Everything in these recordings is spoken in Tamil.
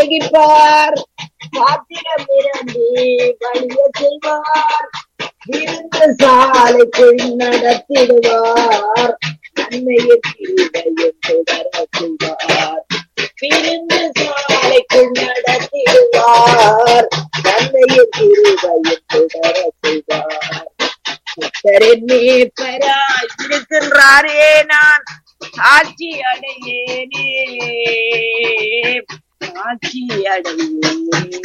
சிநேகிப்பார் பாத்திரம் நிரம்பி வழிய செல்வார் விருந்து சாலைக்குள் நடத்திடுவார் நன்மையை கிருபையும் தொடர செய்வார் விருந்து சாலைக்குள் நடத்திடுவார் நன்மையை கிருபையும் தொடர செய்வார் கர்த்தரின் மேய்ப்பராய் இருக்கின்றாரே நான் சாட்சி அடையேனே சாட்சி அடையேனே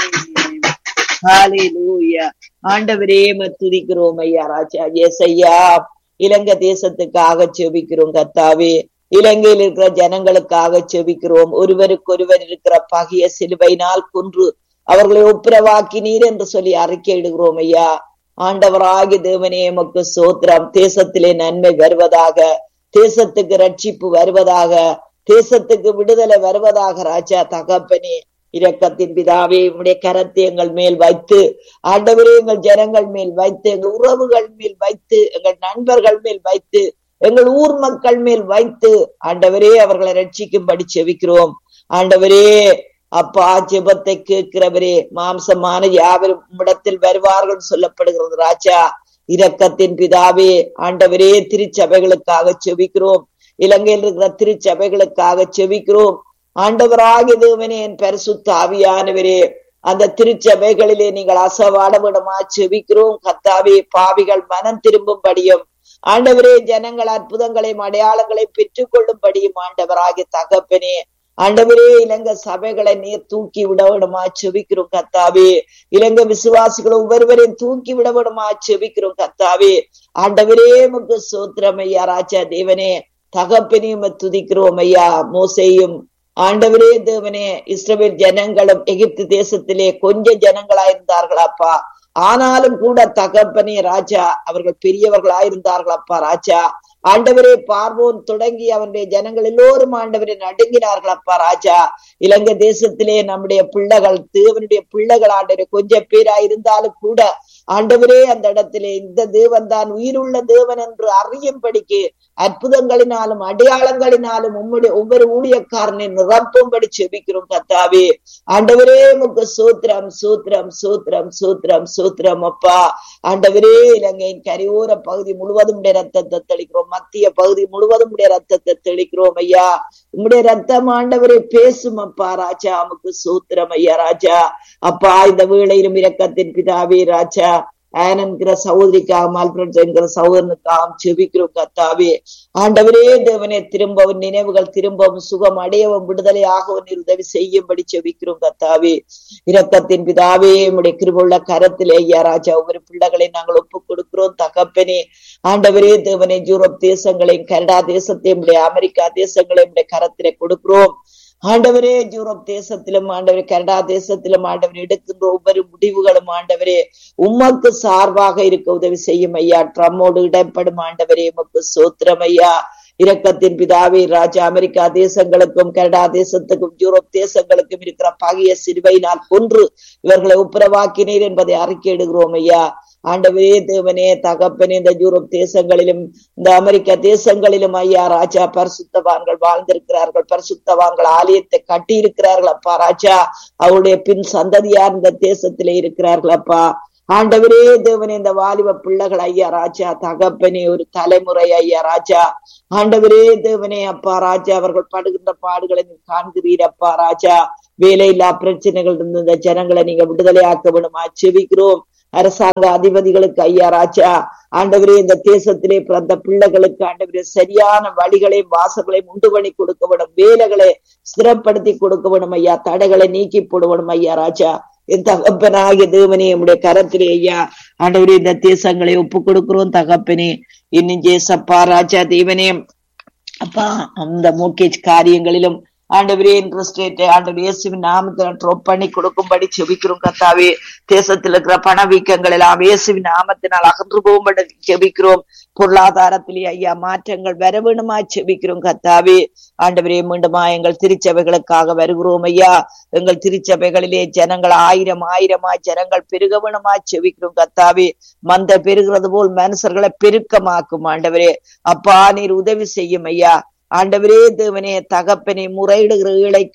ஹalleluya ஆண்டவரே துதிக்கிறோம் ஐயா ராஜா எஸ் ஐயா இலங்கை தேசத்துக்காக செபிக்கிறோம் கத்தாவே இலங்கையில் இருக்கிற ஜனங்களுக்காக செபிக்கிறோம் ஒருவருக்கொருவர் இருக்கிற பகைய சிலுவையினால் கொன்று அவர்களை ஒப்புரவாக்கினீர் என்று சொல்லி அறிக்கையிடுகிறோம் ஐயா ஆண்டவராகி தேவனே எமக்கு சோத்திரம் தேசத்திலே நன்மை வருவதாக தேசத்துக்கு ரட்சிப்பு வருவதாக தேசத்துக்கு விடுதலை வருவதாக ராஜா தகப்பனே இரக்கத்தின் பிதாவே உடைய கரத்தை எங்கள் மேல் வைத்து ஆண்டவரே எங்கள் ஜனங்கள் மேல் வைத்து எங்கள் உறவுகள் மேல் வைத்து எங்கள் நண்பர்கள் மேல் வைத்து எங்கள் ஊர் மக்கள் மேல் வைத்து ஆண்டவரே அவர்களை ரட்சிக்கும்படி செவிக்கிறோம் ஆண்டவரே அப்பா ஜெபத்தை கேட்கிறவரே மாம்சமான யாவரும் இடத்தில் வருவார்கள் சொல்லப்படுகிறது ராஜா இரக்கத்தின் பிதாவே ஆண்டவரே திருச்சபைகளுக்காக செவிக்கிறோம் இலங்கையில் இருக்கிற திருச்சபைகளுக்காக செவிக்கிறோம் ஆண்டவராகிய தேவனே என் பரிசுத்த ஆவியானவரே அந்த திருச்சபைகளிலே நீங்கள் அசவாடவிடமா செவிக்கிறோம் கத்தாவே பாவிகள் மனம் திரும்பும்படியும் ஆண்டவரே ஜனங்கள் அற்புதங்களையும் அடையாளங்களையும் பெற்றுக் கொள்ளும்படியும் ஆண்டவராகிய தகப்பனே ஆண்டவரே இலங்கை சபைகளை நீர் தூக்கி விடவிடுமா செபிக்கிறோம் கத்தாவே இலங்கை விசுவாசிகளை ஒவ்வொருவரையும் தூக்கி விடவிடுமா செபிக்கிறோம் கத்தாவே ஆண்டவரே முக்கு சோத்திரம் ஐயா ராஜா தேவனே தகப்பனையும் துதிக்கிறோம் ஐயா மோசையும் ஆண்டவரே தேவனே இஸ்ரவேல் ஜனங்களும் எகிப்து தேசத்திலே கொஞ்ச ஜனங்களா இருந்தார்களாப்பா ஆனாலும் கூட தகப்பனே ராஜா அவர்கள் பெரியவர்களாயிருந்தார்களப்பா ராஜா ஆண்டவரே பார்வோன் தொடங்கி அவனுடைய ஜனங்கள் எல்லோரும் ஆண்டவரை நடுங்கினார்களப்பா ராஜா இலங்கை தேசத்திலே நம்முடைய பிள்ளைகள் தேவனுடைய பிள்ளைகள் ஆண்டவரே கொஞ்சம் பேரா இருந்தாலும் கூட ஆண்டவரே அந்த இடத்திலே இந்த தேவன் தான் உயிருள்ள தேவன் என்று அறியும்படிக்கு அற்புதங்களினாலும் அடையாளங்களினாலும் உம்முடைய ஒவ்வொரு ஊழியக்காரனை நிரப்பும்படி செபிக்கிறோம் கத்தாவே ஆண்டவரே முக்கு சூத்திரம் சூத்திரம் சூத்திரம் சூத்திரம் சூத்திரம் அப்பா ஆண்டவரே இலங்கையின் கரையோர பகுதி முழுவதும் உடைய ரத்தத்தை தெளிக்கிறோம் மத்திய பகுதி முழுவதும் உடைய ரத்தத்தை தெளிக்கிறோம் ஐயா உங்களுடைய ரத்தம் ஆண்டவரே பேசும் அப்பா ராஜா அமுக்கு சூத்திரம் ஐயா ராஜா அப்பா இந்த வேளையிலும் இரக்கத்தின் பிதாவே ராஜா ஆன் என்கிற சகோதரிக்காக மால்பிரன்ஸ் என்கிற சகோதரனுக்காக செபிக்கிறோம் கத்தாவே ஆண்டவரே தேவனே திரும்பவும் நினைவுகள் திரும்பவும் சுகம் அடையவும் விடுதலையாகவும் நீர் உதவி செய்யும்படி செபிக்கிறோம் கத்தாவே இரக்கத்தின் பிதாவே உடைய கிருபுள்ள கரத்திலே ஐயா ராஜா ஒவ்வொரு பிள்ளைகளை நாங்கள் ஒப்புக் கொடுக்கிறோம் தகப்பனே ஆண்டவரே தேவனே யூரோப் தேசங்களையும் கனடா தேசத்தையும் அமெரிக்கா தேசங்களையும் கரத்திலே கொடுக்கிறோம் ஆண்டவரே யூரோப் தேசத்திலும் ஆண்டவரே கனடா தேசத்திலும் ஆண்டவர் எடுக்கின்ற ஒவ்வொரு முடிவுகளும் ஆண்டவரே உமக்கு சார்பாக இருக்க உதவி செய்யும் ஐயா ட்ரம்மோடு இடப்படும் ஆண்டவரே உமக்கு சோத்திரம் ஐயா இரக்கத்தின் பிதாவே ராஜா அமெரிக்கா தேசங்களுக்கும் கனடா தேசத்துக்கும் யூரோப் தேசங்களுக்கும் இருக்கிற பகைய சிறுவையினால் கொன்று இவர்களை உப்புரவாக்கினீர் என்பதை அறிக்கையிடுகிறோம் ஐயா ஆண்டவரே தேவனே தகப்பனே இந்த யூரோப் தேசங்களிலும் இந்த அமெரிக்க தேசங்களிலும் ஐயா ராஜா பரிசுத்தவான்கள் வாழ்ந்திருக்கிறார்கள் பரிசுத்தவான்கள் ஆலயத்தை கட்டி இருக்கிறார்கள் அப்பா ராஜா அவருடைய பின் சந்ததியார் இந்த தேசத்திலே இருக்கிறார்கள் அப்பா ஆண்டவரே தேவனே இந்த வாலிப பிள்ளைகள் ஐயா ராஜா தகப்பனே ஒரு தலைமுறை ஐயா ராஜா ஆண்டவரே தேவனே அப்பா ராஜா அவர்கள் படுகின்ற பாடுகளை நீ காண்கிறீர் அப்பா ராஜா வேலையில்லா பிரச்சனைகள் இருந்து இந்த ஜனங்களை நீங்க விடுதலையாக்க வேணுமா செவிக்கிறோம் அரசாங்க அதிபதிகளுக்கு ஐயா ராஜா ஆண்டவரே இந்த தேசத்திலே பிறந்த பிள்ளைகளுக்கு ஆண்டவரே சரியான வழிகளையும் வாசல்களையும் உண்டு பண்ணி கொடுக்க வேணும் வேலைகளை ஸ்திரப்படுத்தி கொடுக்க வேணும் ஐயா தடைகளை நீக்கி போடுவணும் ஐயா ராஜா என் தகப்பனாகிய தேவனே உடைய கரத்திலே ஐயா ஆண்டவரே இந்த தேசங்களை ஒப்பு கொடுக்கிறோம் தகப்பனே இன்னும் ஜேசப்பா ராஜா தேவனே அப்பா அந்த மோக்கேஜ் காரியங்களிலும் ஆண்டவரே இன்ட்ரெஸ்ட் ரேட் ஆண்டவர் இயேசுவின் நாமத்தை ட்ரோப் பண்ணி கொடுக்கும்படி செபிக்கிறோம் கத்தாவே தேசத்தில் இருக்கிற பணவீக்கங்கள் எல்லாம் இயேசுவின் நாமத்தினால் அகன்று போகும்படி செபிக்கிறோம் பொருளாதாரத்திலே ஐயா மாற்றங்கள் வர வேணுமா செபிக்கிறோம் கத்தாவே ஆண்டவரே மீண்டுமா எங்கள் திருச்சபைகளுக்காக வருகிறோம் ஐயா எங்கள் திருச்சபைகளிலே ஜனங்கள் ஆயிரம் ஆயிரமா ஜனங்கள் பெருக வேணுமா செபிக்கிறோம் கத்தாவே மந்த பெருகிறது போல் மனுஷர்களை பெருக்கமாக்கும் ஆண்டவரே அப்பா நீர் உதவி செய்யும் ஐயா ஆண்டவரே தேவனே தகப்பனை முறையிடுகிற இழைக்கும்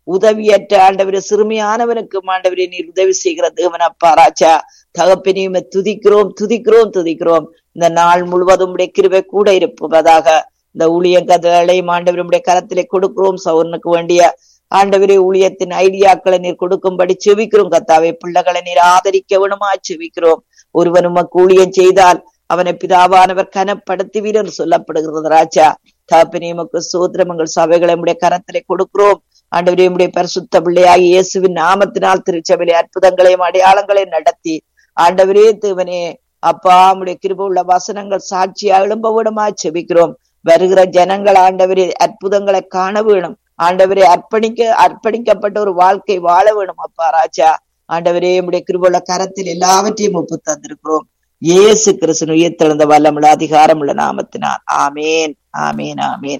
உதவியற்ற ஆண்டவரே சிறுமியானவனுக்கும் ஆண்டவரே நீர் உதவி செய்கிற தேவனப்பா ராஜா தகப்பனையுமே துதிக்கிறோம் துதிக்கிறோம் துதிக்கிறோம் இந்த நாள் முழுவதும் உடைய கிருபை கூட இருப்பதாக இந்த ஊழியம் கதைகளையும் ஆண்டவருடைய கரத்திலே கொடுக்கிறோம் சௌர்னுக்கு வேண்டிய ஆண்டவரே ஊழியத்தின் ஐடியாக்களை நீர் கொடுக்கும்படி செவிக்கிறோம் கத்தாவை பிள்ளைகளை நீர் ஆதரிக்க வேணுமா செவிக்கிறோம் ஒருவன் உமக்கு ஊழியம் செய்தால் அவனை பிதாவானவர் கனப்படுத்துவீர் என்று சொல்லப்படுகிறது ராஜா தகப்பனே உமக்கு சோத்திரம் எங்கள் சபைகளை உடைய கரத்திலே கொடுக்கிறோம் ஆண்டவரே உடைய பரிசுத்த பிள்ளையாகி இயேசுவின் நாமத்தினால் திருச்சபையிலே அற்புதங்களையும் அடையாளங்களையும் நடத்தி ஆண்டவரே தேவனே அப்பா உடைய கிருப உள்ள வசனங்கள் சாட்சியா எழும்ப விடுமா செபிக்கிறோம் வருகிற ஜனங்கள் ஆண்டவரே அற்புதங்களை காண வேணும் ஆண்டவரே அர்ப்பணிக்க அர்ப்பணிக்கப்பட்ட ஒரு வாழ்க்கை வாழ வேணும் அப்பா ராஜா ஆண்டவரே உடைய கிருபுள்ள கரத்தில் எல்லாவற்றையும் ஒப்பு தந்திருக்கிறோம் இயேசு கிறிஸ்தன் உயிர்த்தெழுந்த வல்லமுள்ள அதிகாரம் உள்ள நாமத்தினார் ஆமேன் ஆமேன் ஆமேன்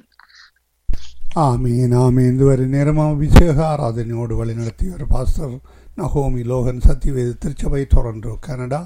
ஆமீன் ஆமீன் இதுவரை நேரமாக அபிஷேக ஆராதனையோடு வழிநடத்தியவர் பாஸ்டர் நகோமி லோகன் சத்தியவேத திருச்சபை டொரண்டோ கனடா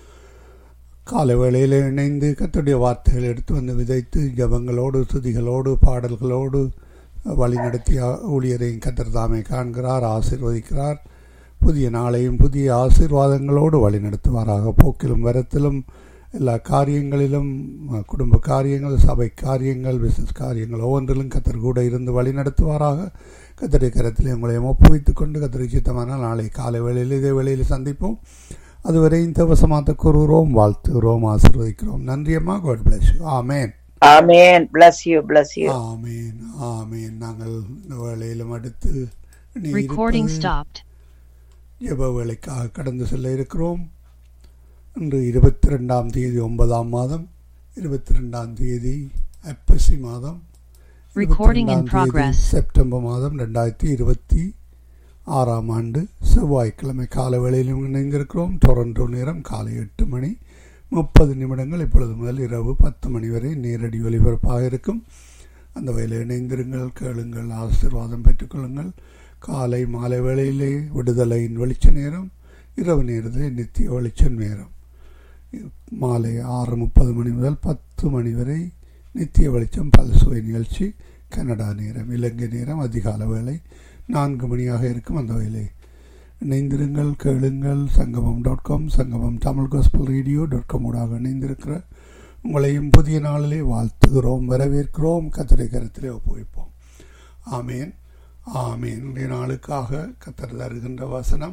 காலை வேளையில் இணைந்து கத்துடைய வார்த்தைகள் எடுத்து வந்து விதைத்து ஜபங்களோடு துதிகளோடு பாடல்களோடு வழிநடத்திய ஊழியரையும் கத்தர் தாமே காண்கிறார் ஆசிர்வதிக்கிறார் புதிய நாளையும் புதிய ஆசீர்வாதங்களோடு வழிநடத்துவாராக போக்கிலும் வரத்திலும் எல்லா காரியங்களிலும் குடும்ப காரியங்கள் சபை காரியங்கள் பிசினஸ் காரியங்கள் ஒவ்வொன்றிலும் கத்தர் கூட இருந்து வழி நடத்துவாராக கத்தரை கரத்தில் உங்களையும் ஒப்புவித்துக் கொண்டு கத்தரை சித்தமான நாளை காலை வேளையில் இதே வேளையில் சந்திப்போம் அதுவரை இந்த வசமாத்த கூறுகிறோம் வாழ்த்துகிறோம் ஆசீர்வதிக்கிறோம் நன்றியம்மா God bless amen amen bless you bless you amen amen நாங்கள் இந்த வேளையிலும் அடுத்து இனி Recording இருப்பது stopped. ஜெப வேலைக்காக கடந்து செல்ல இருக்கிறோம் இன்று இருபத்தி ரெண்டாம் தேதி ஒன்பதாம் மாதம் இருபத்தி ரெண்டாம் தேதி ஐப்பசி மாதம் Recording in 22ஆம் தேதி progress. செப்டம்பர் மாதம் ரெண்டாயிரத்தி இருபத்தி ஆறாம் ஆண்டு செவ்வாய்க்கிழமை காலை வேளையிலும் இணைந்திருக்கிறோம் டொரண்டோ நேரம் காலை எட்டு மணி முப்பது நிமிடங்கள் இப்பொழுது முதல் இரவு பத்து மணி வரை நேரடி ஒலிபரப்பாக இருக்கும் அந்த வகையில் இணைந்திருங்கள் கேளுங்கள் ஆசீர்வாதம் பெற்றுக்கொள்ளுங்கள் காலை மாலை வேளையிலே விடுதலையின் வெளிச்ச நேரம் இரவு நேரத்தில் நித்திய வெளிச்ச நேரம் மாலை ஆறு முப்பது மணி முதல் பத்து மணி வரை நித்திய வெளிச்சம் பல்சுவை நிகழ்ச்சி கனடா நேரம் இலங்கை நேரம் அதிகால வேளை நான்கு மணியாக இருக்கும் அந்த வேலை இணைந்திருங்கள் கேளுங்கள் சங்கமம் dot com Sangamam Tamil gospel radio dot com ஊடாக இணைந்திருக்கிற உங்களையும் புதிய நாளிலே வாழ்த்துகிறோம் வரவேற்கிறோம் கத்திரை கருத்திலே ஒப்புவிப்போம் ஆமேன் ஆமேன் இன்றைய நாளுக்காக கத்தர் தருகின்ற வசனம்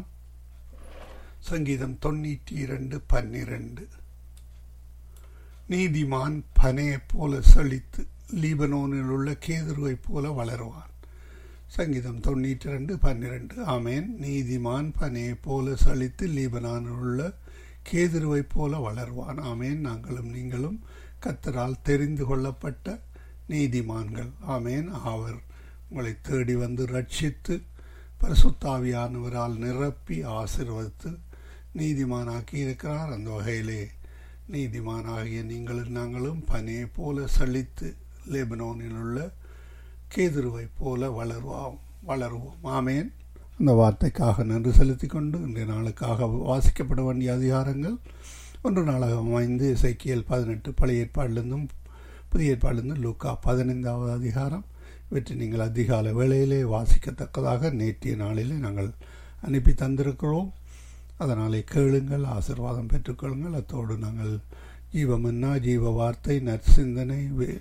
சங்கீதம் தொண்ணூற்றி இரண்டு பன்னிரண்டு நீதிமான் பனையைப் போல செழித்து லீபனோனில் உள்ள கேதுருவைப் போல வளருவான் சங்கீதம் தொண்ணூற்றி ரெண்டு பன்னிரெண்டு ஆமேன் நீதிமான் பனையைப் போல செழித்து லீபனானில் உள்ள கேதுருவைப் போல வளருவான் ஆமேன் நாங்களும் நீங்களும் கத்தரால் தெரிந்து கொள்ளப்பட்ட நீதிமான்கள் ஆமேன் அவர் உங்களை தேடி வந்து ரட்சித்து பரிசுத்தாவியானவரால் நிரப்பி ஆசிர்வதித்து நீதிமானாக்கி இருக்கிறார் அந்த வகையிலே நீதிமானாகிய நீங்களும் நாங்களும் பனையை போல சலித்து லெபனோனில் உள்ள கேதுருவைப் போல வளருவோம் வளருவோம் ஆமேன் அந்த வார்த்தைக்காக நன்றி செலுத்தி கொண்டு இன்றைய நாளுக்காக வாசிக்கப்பட வேண்டிய அதிகாரங்கள் ஒன்று நாளாக அமைந்து இசைக்கியல் பதினெட்டு பழைய ஏற்பாடிலிருந்தும் புதிய ஏற்பாடிலிருந்து லூக்கா பதினைந்தாவது அதிகாரம் இவற்றை நீங்கள் அதிகால வேளையிலே வாசிக்கத்தக்கதாக நேற்றைய நாளிலே நாங்கள் அனுப்பி தந்திருக்கிறோம் அதனாலே கேளுங்கள் ஆசிர்வாதம் பெற்றுக்கொள்ளுங்கள் அத்தோடு நாங்கள் ஜீவமன்னா ஜீவ வார்த்தை நற்சிந்தனை வே-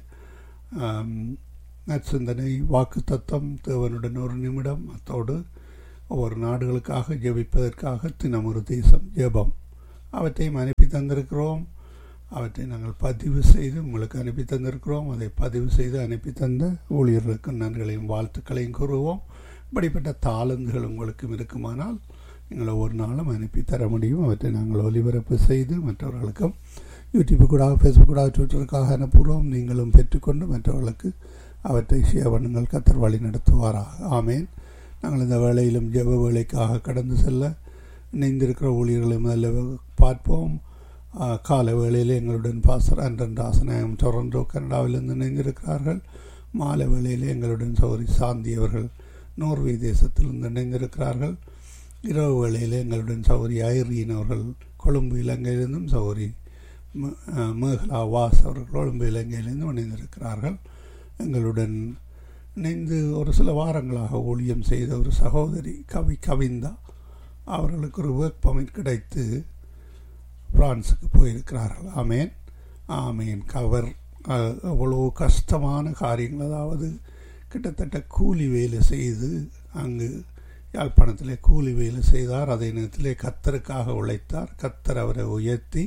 ஆம், நற்சிந்தனை வாக்கு தத்தம் தேவனுடன் ஒரு நிமிடம் அத்தோடு ஒவ்வொரு நாடுகளுக்காக ஜெபிப்பதற்காக தினமொரு தேசம் ஜெபம் அவற்றையும் அனுப்பி தந்திருக்கிறோம் அவற்றை நாங்கள் பதிவு செய்து உங்களுக்கு அனுப்பி தந்திருக்கிறோம் அதை பதிவு செய்து அனுப்பி தந்த ஊழியர்களுக்கு நன்றிகளையும் வாழ்த்துக்களையும் கூறுவோம் இப்படிப்பட்ட தாளந்துகள் உங்களுக்கும் இருக்குமானால் நீங்கள் ஒவ்வொரு நாளும் அனுப்பி தர முடியும் அவற்றை நாங்கள் ஒலிபரப்பு செய்து மற்றவர்களுக்கும் யூடியூப் கூட ஃபேஸ்புக் கூட ட்விட்டருக்காக அனுப்புகிறோம் நீங்களும் பெற்றுக்கொண்டு மற்றவர்களுக்கு அவற்றை ஷேர் பண்ணுங்கள் கத்தர் வழி நடத்துவாராக ஆமேன் நாங்கள் இந்த வேளையிலும் ஜெப வேலைக்காக கடந்து செல்ல இணைந்திருக்கிற ஊழியர்களை முதல்ல பார்ப்போம் ஆ, கால வேளையில் எங்களுடன் பாஸ்டர் அன்றன் ராசநாயகம் டொரண்டோ கனடாவிலிருந்து இணைந்திருக்கிறார்கள் மாலை வேளையில் எங்களுடன் சௌரி சாந்தி அவர்கள் நோர்வே தேசத்திலிருந்து இணைந்திருக்கிறார்கள் இரவு வேளையில் எங்களுடன் சௌரி ஐரீன் அவர்கள் கொழும்பு இலங்கையிலிருந்தும் சௌரி ம- ஆ, மேகலா வாஸ் அவர்கள் கொழும்பு இலங்கையிலிருந்தும் இணைந்திருக்கிறார்கள் எங்களுடன் இணைந்து ஒரு சில வாரங்களாக ஊழியம் செய்த ஒரு சகோதரி கவி கவிந்தா அவர்களுக்கு ஒரு ஒர்க் பர்மிட் கிடைத்து பிரான்ஸுக்கு போயிருக்கிறார்கள் ஆமேன் ஆமேன் கவர் அஹ், அவ்வளோ கஷ்டமான காரியங்கள் அதாவது கிட்டத்தட்ட கூலி வேலை செய்து அங்கு யாழ்ப்பாணத்திலே கூலி வேலை செய்தார் அதே நேரத்திலே கத்தருக்காக உழைத்தார் கத்தர் அவரை உயர்த்தி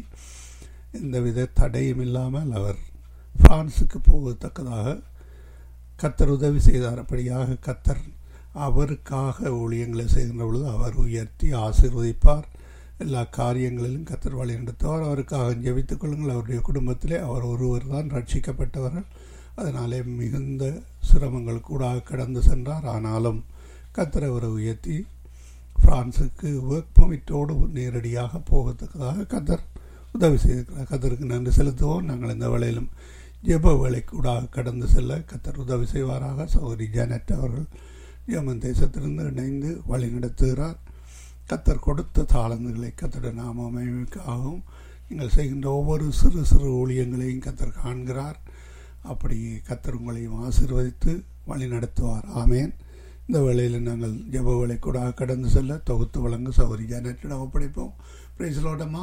எந்தவித தடையும் இல்லாமல் அவர் பிரான்ஸுக்கு போகத்தக்கதாக கத்தர் உதவி செய்தார் அப்படியாக கத்தர் அவருக்காக ஊழியங்களை செய்கின்ற பொழுது அவர் உயர்த்தி ஆசீர்வதிப்பார் எல்லா காரியங்களிலும் கத்தர் வழி நடத்துவார் அவருக்காக ஜெபித்துக் கொள்ளுங்கள் அவருடைய குடும்பத்திலே அவர் ஒருவர் தான் ரட்சிக்கப்பட்டவர்கள் அதனாலே மிகுந்த சிரமங்கள் கூட கடந்து சென்றார் ஆனாலும் கத்தர் அவரை உயர்த்தி பிரான்சுக்கு ஒர்க் பர்மிட்டோடு நேரடியாக போகத்தக்கதாக கத்தர் உதவி செய்திருக்கிறார் கத்தருக்கு நன்றி செலுத்துவோம் நாங்கள் இந்த வேளையிலும் ஜெப வேலைக்கூடாக கடந்து செல்ல கத்தர் உதவி செய்வாராக சௌரி ஜானட் அவர்கள் ஜெர்மன் தேசத்திலிருந்து இணைந்து வழி நடத்துகிறார் கத்தர் கொடுத்த தாளந்துகளை கத்தட நாம அமைவுக்காகவும் நீங்கள் செய்கின்ற ஒவ்வொரு சிறு சிறு ஊழியங்களையும் கத்தர் காண்கிறார் அப்படியே கத்தர் உங்களையும் ஆசீர்வதித்து வழி நடத்துவார் ஆமேன் இந்த வேளையில் நாங்கள் ஜெப வேலை கூட கடந்து செல்ல தொகுத்து வழங்க சௌரி ஜானட்டிடம் ஒப்படைப்போம் பிரைஸ்லோடமா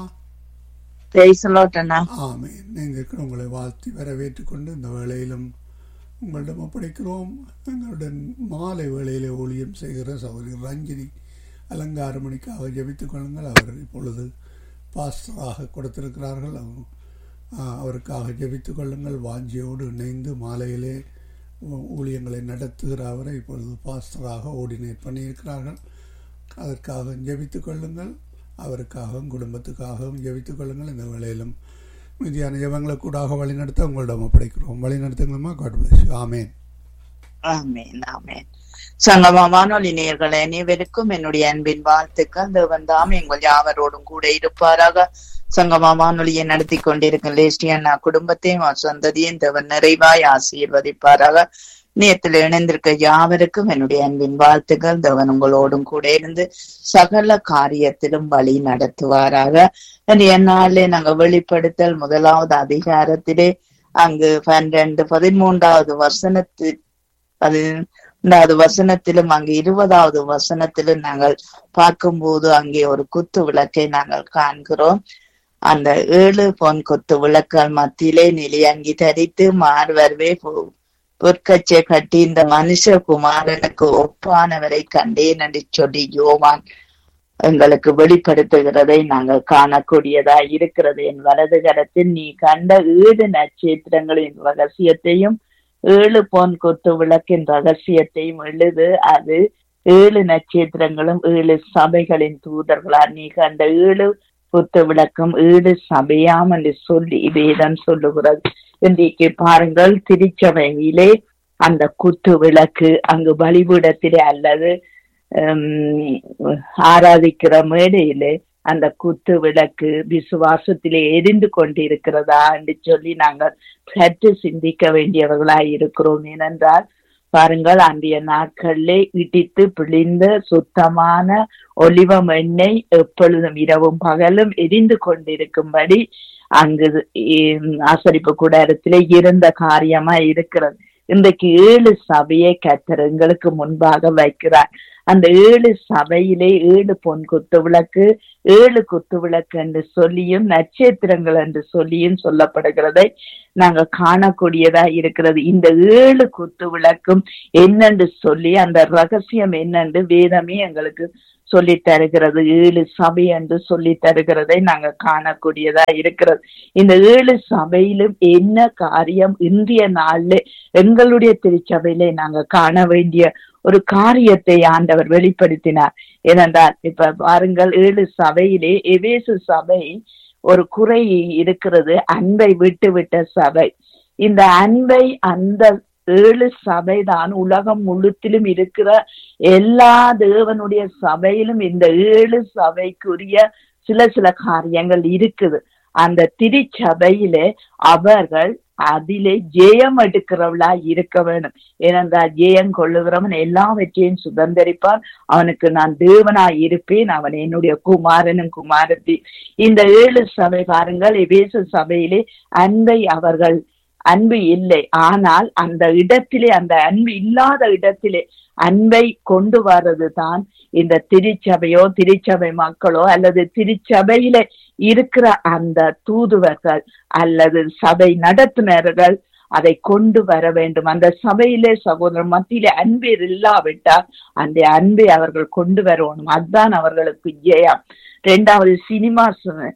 பேசலோட்டண்ணா ஆமேன் நீங்கள் உங்களை வாழ்த்தி வரவேற்றுக் கொண்டு இந்த வேளையிலும் உங்களிடம் ஒப்படைக்கிறோம் எங்களுடன் மாலை வேளையிலே ஊழியம் செய்கிற சௌரி ரஞ்சினி அலங்கார மணிக்காக ஜெபித்துக் கொள்ளுங்கள் அவர் இப்பொழுது பாஸ்டராக கொடுத்திருக்கிறார்கள் அவர் ஆ, அவருக்காக ஜெபித்துக் கொள்ளுங்கள் வாஞ்சியோடு இணைந்து மாலையிலே ஊ- ஊழியங்களை நடத்துகிற அவரை இப்பொழுது பாஸ்டராக ஓடினேட் பண்ணியிருக்கிறார்கள் அதற்காக ஜெபித்துக் கொள்ளுங்கள் அவருக்காகவும் குடும்பத்துக்காகவும் ஜெபித்துக் கொள்ளுங்கள் இந்த வேளையிலும் மீதியான ஜெபங்களை கூடாக வழிநடத்த உங்களிடம் ஒப்படைக்கிறோம் வழிநடத்துங்களா காட் பிளஸ் ஆமேன் ஆமேன் ஆமேன் சங்கமா வானொலி நேயர்களே அனைவருக்கும் என்னுடைய அன்பின் வாழ்த்துக்கள் தேவன் தாம் எங்கள் யாவரோடும் கூட இருப்பாராக சங்கமா வானொலியை நடத்தி கொண்டிருக்கும் லேஸ்டி அண்ணா குடும்பத்தையும் அவர் சொந்ததையும் தேவன் நிறைவாய் ஆசீர்வதிப்பாராக நேயத்தில் இணைந்திருக்க யாவருக்கும் என்னுடைய அன்பின் வாழ்த்துக்கள் தேவன் உங்களோடும் கூட இருந்து சகல காரியத்திலும் வழி நடத்துவாராக இன்றைய நாளிலே நாங்க வெளிப்படுத்தல் முதலாவது அதிகாரத்திலே அங்கு பன்னிரண்டு பதிமூன்றாவது வசனத்து பதினொன்றாவது வசனத்திலும் அங்கு இருபதாவது வசனத்திலும் நாங்கள் பார்க்கும்போது அங்கே ஒரு குத்து விளக்கை நாங்கள் காண்கிறோம் அந்த ஏழு பொன் குத்து விளக்குகள் மத்தியிலே நிலையங்கி தரித்து மார்வர்வே பொ- பொற்கச்சை கட்டி இந்த மனுஷகுமாரனுக்கு ஒப்பானவரை கண்டேன் என்று சொல்லி யோவான் எங்களுக்கு வெளிப்படுத்துகிறதை நாங்கள் காணக்கூடியதா இருக்கிறது என் வலது கரத்தில் நீ கண்ட ஏழு நட்சத்திரங்களின் ரகசியத்தையும் ஏழு பொன் கொத்து விளக்கின் ரகசியத்தையும் எழுது அது ஏழு நட்சத்திரங்களும் ஏழு சபைகளின் தூதர்களா நீ கண்ட ஏழு குத்து விளக்கம் ஏழு சபையாம் என்று சொல்லி வேதம் சொல்லுகிறது இன்றைக்கு பாருங்கள் திருச்சபையிலே அந்த குத்து விளக்கு அங்கு பலிபீடத்திலே அல்லது ஹம், ஆராதிக்கிற மேடையிலே அந்த குத்து விளக்கு விசுவாசத்திலே எரிந்து கொண்டிருக்கிறதா என்று சொல்லி நாங்கள் சற்று சிந்திக்க வேண்டியவர்களாய் இருக்கிறோம் ஏனென்றால் பாருங்கள் அன்றைய நாட்களிலே இடித்து பிழிந்த சுத்தமான ஒலிவம் எண்ணெய் எப்பொழுதும் இரவும் பகலும் எரிந்து கொண்டிருக்கும்படி அங்கு ஹம், ஆசரிப்பு கூடாரத்திலே இருந்த காரியமா இருக்கிறது இன்றைக்கு ஏழு சபையை கத்தர் எங்களுக்கு முன்பாக வைக்கிறார் அந்த ஏழு சபையிலே ஏழு பொன் குத்து விளக்கு ஏழு குத்து விளக்கு என்று சொல்லியும் நட்சத்திரங்கள் என்று சொல்லியும் சொல்லப்படுகிறதை நாங்க காணக்கூடியதா இருக்கிறது இந்த ஏழு குத்து விளக்கும் என்னென்று சொல்லி அந்த ரகசியம் என்னென்று வேதமே எங்களுக்கு சொல்லி தருகிறது ஏழு சபை என்று சொல்லி தருகிறதை நாங்க காணக்கூடியதா இருக்கிறது இந்த ஏழு சபையிலும் என்ன காரியம் இன்றைய நாள்ல எங்களுடைய திருச்சபையிலே நாங்க காண வேண்டிய ஒரு காரியத்தை ஆண்டவர் வெளிப்படுத்தினார் ஏனென்றால் இப்ப பாருங்கள் ஏழு சபையிலே எவேசு சபை ஒரு குறை இருக்கிறது அன்பை விட்டு விட்ட சபை இந்த அன்பை அந்த ஏழு சபைதான் உலகம் முழுத்திலும் இருக்கிற எல்லா தேவனுடைய சபையிலும் இந்த ஏழு சபைக்குரிய சில சில காரியங்கள் இருக்குது அந்த திருச்சபையிலே அவர்கள் அதிலே ஜெயம் எடுக்கிறவளா இருக்க வேணும் ஏனென்றால் ஜெயம் கொள்ளுகிறவன் எல்லாவற்றையும் சுதந்திரிப்பான் அவனுக்கு நான் தேவனாய் இருப்பேன் அவன் என்னுடைய குமாரனும் குமாரத்தி இந்த ஏழு சபை பாருங்கள் எபேசு சபையிலே அன்பை அவர்கள் அன்பு இல்லை ஆனால் அந்த இடத்திலே அந்த அன்பு இல்லாத இடத்திலே அன்பை கொண்டு வர்றது தான் இந்த திருச்சபையோ திருச்சபை மக்களோ அல்லது திருச்சபையில இருக்கிற அந்த தூதுவர்கள் அல்லது சபை நடத்துனர்கள் அதை கொண்டு வர வேண்டும் அந்த சபையிலே சகோதரர் மத்தியிலே அன்பு இல்லாவிட்டால் அந்த அன்பை அவர்கள் கொண்டு வரணும் அதுதான் அவர்களுக்கு ஜெயம் இரண்டாவது சினிமா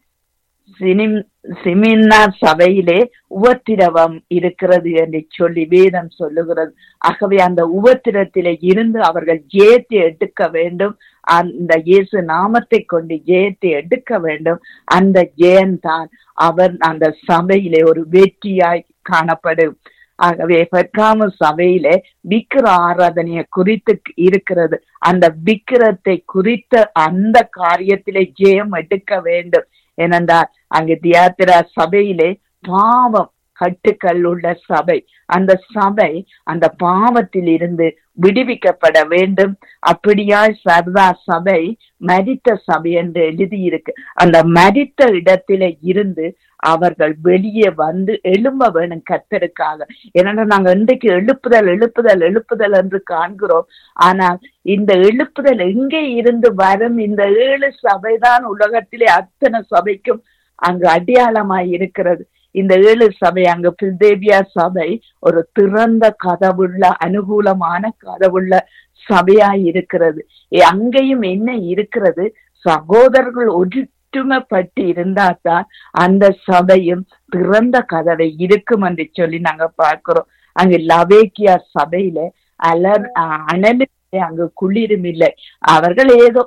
சினிம் சிமினார் சபையிலே உபத்திரவம் இருக்கிறது என்று சொல்லி வேதம் சொல்லுகிறது ஆகவே அந்த உபத்திரத்திலே இருந்து அவர்கள் ஜெயத்தை எடுக்க வேண்டும் அந்த இயேசு நாமத்தை கொண்டு ஜெயத்தை எடுக்க வேண்டும் அந்த ஜெயன்தான் அவர் அந்த சபையிலே ஒரு வெற்றியாய் காணப்படும் ஆகவே பெற்காம சபையிலே விக்கிர ஆராதனைய குறித்து இருக்கிறது அந்த விக்கிரத்தை குறித்த அந்த காரியத்திலே ஜெயம் எடுக்க வேண்டும் ஏனென்றால் அங்கு தியாத்திரா சபையிலே பாவம் கட்டுக்கள் உள்ள சபை அந்த சபை அந்த பாவத்தில் இருந்து விடுவிக்கப்பட வேண்டும் அப்படியாய் சர்வா சபை மரித்த சபை என்று எழுதியிருக்கு அந்த மரித்த இடத்தில இருந்து அவர்கள் வெளியே வந்து எழும்ப வேணும் கத்தருக்காக ஏன்னா நாங்க இன்றைக்கு எழுப்புதல் எழுப்புதல் எழுப்புதல் என்று காண்கிறோம் ஆனால் இந்த எழுப்புதல் எங்கே இருந்து வரும் இந்த ஏழு சபைதான் உலகத்திலே அத்தனை சபைக்கும் அங்கு அடையாளமாய் இருக்கிறது இந்த ஏழு சபை அங்கு பில்தேவியா சபை ஒரு திறந்த கதவுள்ள அனுகூலமான கதவுள்ள சபையாய் இருக்கிறது அங்கேயும் என்ன இருக்கிறது சகோதரர்கள் ஒற்றுமைப்பட்டு இருந்தாதான் அந்த சபையும் திறந்த கதவை இருக்கும் என்று சொல்லி நாங்க பார்க்கிறோம் அங்கு லவேக்கியா சபையில அலர் அனலு அங்கு குளிரும் இல்லை அவர்கள் ஏதோ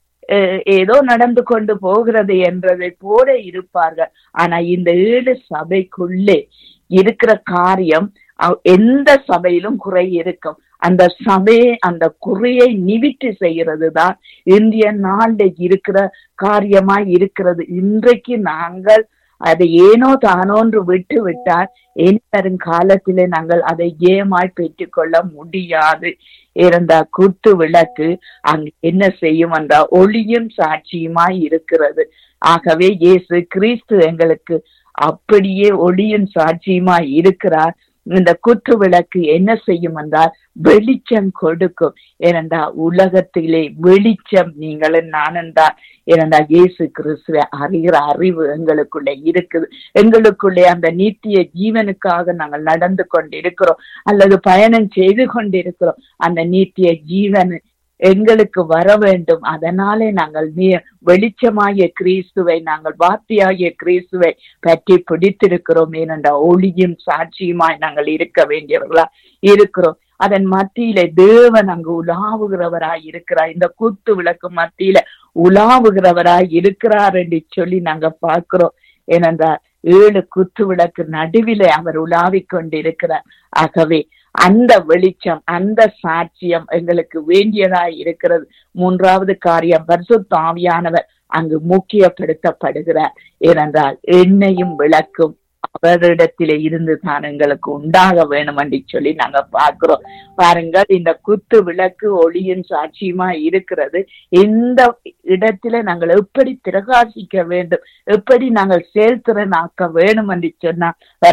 ஏதோ நடந்து கொண்டு போகிறது என்றதை போல இருப்பார்கள் ஆனா இந்த ஏழு சபைக்குள்ளே இருக்கிற காரியம் எந்த சபையிலும் குறை இருக்கும் அந்த சபையை அந்த குறையை நிவிட்டு செய்கிறது தான் இந்திய நாள்ல இருக்கிற காரியமா இருக்கிறது இன்றைக்கு நாங்கள் அதை ஏனோ தானோன்று விட்டு விட்டால் இனி வரும் காலத்திலே நாங்கள் அதை ஏமாய் பெற்றுக்கொள்ள முடியாது இருந்தா குத்து விளக்கு அங்கு என்ன செய்யும் என்றா ஒளியும் சாட்சியுமாய் இருக்கிறது ஆகவே இயேசு கிறிஸ்து எங்களுக்கு அப்படியே ஒளியும் சாட்சியுமாய் இருக்கிறார் இந்த குத்து விளக்கு என்ன செய்யும் என்றால் வெளிச்சம் கொடுக்கும் ஏனென்றா உலகத்திலே வெளிச்சம் நீங்களும் நானும் தான் ஏனென்றா இயேசு கிறிஸ்துவ அறிகிற அறிவு எங்களுக்குள்ளே இருக்குது எங்களுக்குள்ளே அந்த நித்திய ஜீவனுக்காக நாங்கள் நடந்து கொண்டிருக்கிறோம் அல்லது பயணம் செய்து கொண்டிருக்கிறோம் அந்த நித்திய ஜீவன் எங்களுக்கு வர வேண்டும் அதனாலே நாங்கள் வெளிச்சமாகிய கிறிஸ்துவை நாங்கள் வார்த்தையாகிய கிறிஸ்துவை பற்றி பிடித்திருக்கிறோம் ஏனென்றா ஒளியும் சாட்சியுமாய் நாங்கள் இருக்க வேண்டியவர்களா இருக்கிறோம் அதன் மத்தியில தேவன் அங்கு உலாவுகிறவராய் இருக்கிறார் இந்த குத்து விளக்கு மத்தியில உலாவுகிறவராய் இருக்கிறார் என்று சொல்லி நாங்க பார்க்கிறோம் ஏனென்றால் ஏழு குத்து விளக்கு நடுவிலே அவர் உலாவிக் கொண்டிருக்கிறார் ஆகவே அந்த வெளிச்சம் அந்த சாட்சியம் எங்களுக்கு வேண்டியதாய் இருக்கிறது மூன்றாவது காரியம் பரிசுத்தாவியானவர் அங்கு முக்கியப்படுத்தப்படுகிறார் ஏனென்றால் எண்ணெயும் விளக்கும் அவரிடத்திலே இருந்து தான் எங்களுக்கு உண்டாக வேணும் என்று சொல்லி நாங்க பார்க்கிறோம் பாருங்கள் இந்த குத்து விளக்கு ஒளியின் சாட்சியுமா இருக்கிறது இந்த இடத்துல நாங்கள் எப்படி பிரகாசிக்க வேண்டும் எப்படி நாங்கள் செயல்திறனாக்க வேணும் என்று சொன்னா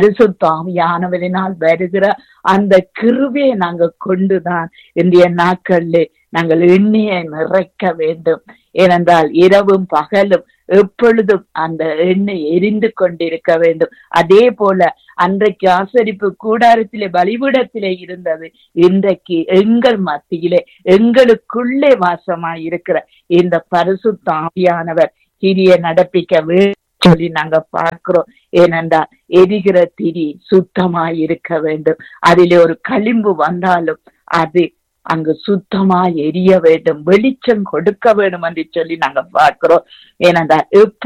பரிசுத்தாமியானவரினால் வருகிற அந்த கிருவியை நாங்க கொண்டுதான் இந்திய நாட்களிலே நாங்கள் எண்ணெயை நிறைக்க வேண்டும் ஏனென்றால் இரவும் பகலும் எப்பொழுதும் அந்த எண்ணெய் எரிந்து கொண்டிருக்க வேண்டும் அதே போல அன்றைக்கு ஆசரிப்பு கூடாரத்திலே பலிபீடத்திலே இருந்தது இன்றைக்கு எங்கள் மத்தியிலே எங்களுக்குள்ளே வாசமாய் இருக்கிற இந்த பரிசு தாவியானவர் கிரிய நடப்பிக்க சொல்லி நாங்க பார்க்கிறோம் ஏனென்றால் எரிகிற திரி சுத்தமாய் இருக்க வேண்டும் அதிலே ஒரு களிம்பு வந்தாலும் அது அங்கு சுத்தமா எரிய வேண்டும் வெளிச்சம் கொடுக்க வேண்டும் என்று சொல்லி நாங்க பார்க்கிறோம் ஏனென்றால்